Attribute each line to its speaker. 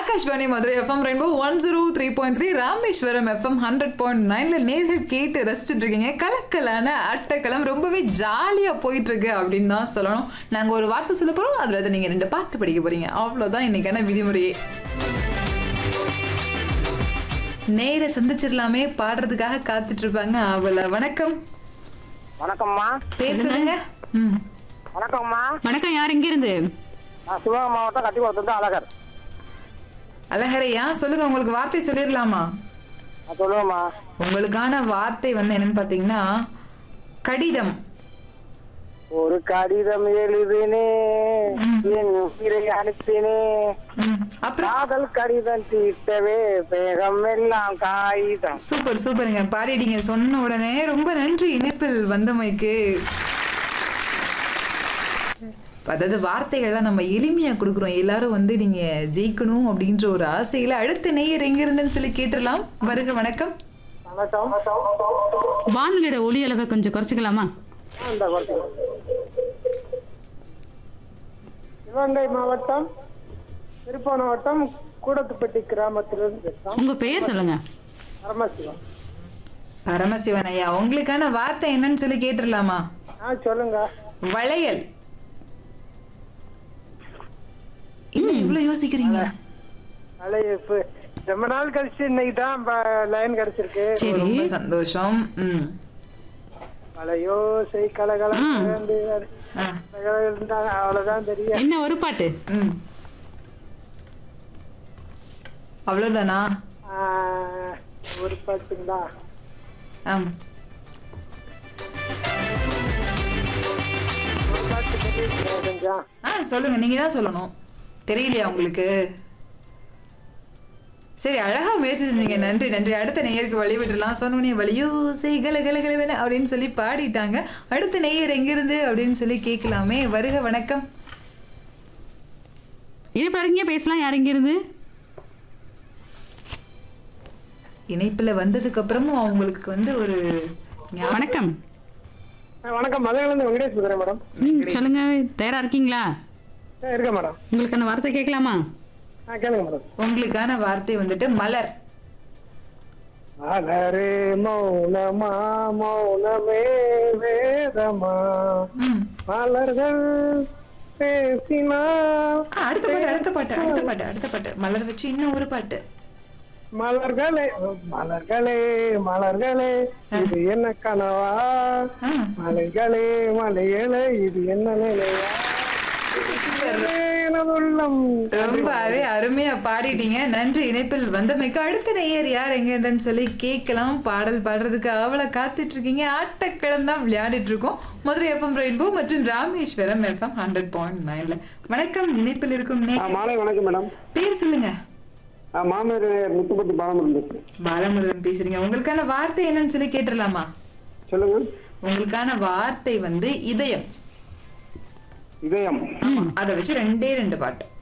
Speaker 1: Akashvani Madurai F M rainbow one zero three point three Rameswaram F M hundred point நைன்ல நேர்கள் கேட்டு ரசிச்சுட்டு இருக்கீங்க கலக்கலான அட்டக்களம் ரொம்பவே ஜாலியா போயிட்டு இருக்கு அப்படின்னு தான் சொல்லணும் நாங்க ஒரு வார்த்தை சொல்ல போறோம் அதுல இருந்து நீங்க ரெண்டு பாட்டு படிக்க போறீங்க அவ்வளவுதான் இன்னைக்கான விதிமுறையே நேர சந்திச்சிடலாமே பாடுறதுக்காக காத்துட்டு இருப்பாங்க அவள வணக்கம்
Speaker 2: வணக்கம்மா
Speaker 1: பேர் சொல்லுங்க ம்
Speaker 2: வணக்கம்மா
Speaker 3: வணக்கம் யார் எங்க இருந்து
Speaker 2: நான் சிவகங்கை மாவட்டம் கட்டிக்குளத்துலேருந்து அழகர்
Speaker 1: அழகரையா சொல்லுங்க உங்களுக்கு வார்த்தை சொல்லிடலாமா
Speaker 2: நான் சொல்லுவேம்மா
Speaker 1: உங்களுக்கான வார்த்தை வந்து என்னன்னு பாத்தீங்கன்னா கடிதம்
Speaker 2: ஒரு கடிதம் எழுதினே என் உயிரை அனுப்பினே
Speaker 1: ம், அப்புறம்
Speaker 2: காதல் கடிதம் தீட்டவே வேகம் எல்லாம் காகிதம்
Speaker 1: சூப்பர் சூப்பருங்க பாடிட்டீங்க சொன்ன உடனே ரொம்ப நன்றி இணைப்பில் வந்தமைக்கு அதாவது வார்த்தைகள்லாம் நம்ம எளிமையா கொடுக்குறோம் எல்லாரும் வந்து நீங்க ஜெயிக்கணும் அப்படின்ற ஒரு ஆசையில அடுத்த நேயர் எங்க இருந்துன்னு சொல்லி கேட்டுடலாம் வருக வணக்கம்
Speaker 2: வணக்கம்
Speaker 3: வானொலியோட ஒளி அளவை கொஞ்சம் குறைச்சிக்கலாமா
Speaker 2: இந்த வணக்கம். சிவகங்கை மாவட்டம் திருப்பூர் மாவட்டம் கூடத்துப்பட்டி கிராமத்திலிருந்து பேசுறோம்
Speaker 3: உங்க பெயர் சொல்லுங்க
Speaker 2: பரமசிவம்
Speaker 1: பரமசிவன் ஐயா உங்களுக்கான வார்த்தை என்னன்னு சொல்லி கேட்டுடலாமா
Speaker 2: ஆ சொல்லுங்க
Speaker 1: வளையல் என்ன இவ்வளவு யோசிக்கிறீங்க
Speaker 2: அலைய இப்ப ரொம்ப நாள் கழிச்சு இன்னைக்கு தான் லைன் கிடைச்சிருக்கு
Speaker 3: சரி
Speaker 1: ரொம்ப சந்தோஷம் ம்
Speaker 2: மலையோசை கலகலம்
Speaker 1: ஆ,
Speaker 2: அவ்வளவுதான் தெரியும்
Speaker 3: என்ன ஒரு பாட்டு
Speaker 1: ம் அவ்வளவுதானா
Speaker 2: ஆஹ், ஒரு பாட்டுங்களா
Speaker 1: ஆம்
Speaker 2: ஒரு பாட்டு தெரியுங்களா கொஞ்சம்
Speaker 1: ஆ சொல்லுங்க நீங்க தான் சொல்லணும் தெரியலையா உங்களுக்கு சரி அழகா முயற்சி செஞ்சீங்க நன்றி நன்றி அடுத்த நேயருக்கு வழி விட்டுலாம் சொன்னோடனே வழியோ செய் கல கல கல கல அப்படின்னு சொல்லி பாடிட்டாங்க அடுத்த நேயர் எங்கிருந்து அப்படின்னு சொல்லி கேட்கலாமே வருக வணக்கம்
Speaker 3: இணைப்பில் இருக்கீங்க பேசலாம் யார் எங்க இருந்து
Speaker 1: இணைப்புல வந்ததுக்கு அப்புறமும் அவங்களுக்கு வந்து ஒரு ஞா-
Speaker 3: வணக்கம்
Speaker 2: ஆஹ், வணக்கம் மதுரையிலேருந்து வெங்கடேஷ் பேசுறேன் மேடம்
Speaker 3: ம், சொல்லுங்க தயாரா இருக்கீங்களா
Speaker 2: ஆஹ், இருக்கேன் மேடம்
Speaker 3: உங்களுக்கான வார்த்தை கேட்கலாமா
Speaker 2: ஆ கேளுங்க மேடம்
Speaker 1: உங்களுக்கான வார்த்தை வந்துட்டு மலர்
Speaker 2: மலரே மௌனமா மௌனமே வேதமா
Speaker 1: ம்.
Speaker 2: மலர்கள் பேசினால்
Speaker 1: ஆ, அடுத்த பாட்டு அடுத்த பாட்டு அடுத்த பாட்டு அடுத்த பாட்டு மலர் வச்சு இன்னும் ஒரு பாட்டு
Speaker 2: மலர்களே மலர்களே மலர்களே இது என்ன கனவா
Speaker 1: ஆ,
Speaker 2: மலைகளே மலைகளே இது என்ன நிலையா எனது உள்ளம்
Speaker 1: ரொம்பவே அருமையா பாடிட்டீங்க நன்றி இணைப்பில் வந்தமைக்கு அடுத்த நேயர் யார் எங்க இருந்தன்னு சொல்லி கேட்கலாம் பாடல் பாடுறதுக்கு அவளை காத்துட்டு இருக்கீங்க ஆட்டக்கிழம் தான் விளையாடிட்டு இருக்கோம் மதுரை எஃப்எம் ரெயின்போ மற்றும் ராமேஸ்வரம் எஃப்எம் ஹண்ட்ரட் பாயிண்ட் நைன்ல வணக்கம் இணைப்பில் இருக்கும்
Speaker 2: ஆ,
Speaker 1: நேயர்
Speaker 2: மாலை வணக்கம் மேடம்
Speaker 1: பேர் சொல்லுங்க
Speaker 2: ஆ, மாமனார் முத்துப்பட்டி பாலமுருகன் பேசுறேன்
Speaker 1: பாலமுருகன் பேசுறீங்க உங்களுக்கான வார்த்தை என்னன்னு சொல்லி கேட்டுடலாமா
Speaker 2: சொல்லுங்க
Speaker 1: உங்களுக்கான வார்த்தை வந்து இதயம்
Speaker 2: இதயம்
Speaker 1: ஆமா அதை வச்சு ரெண்டே ரெண்டு பாட்டு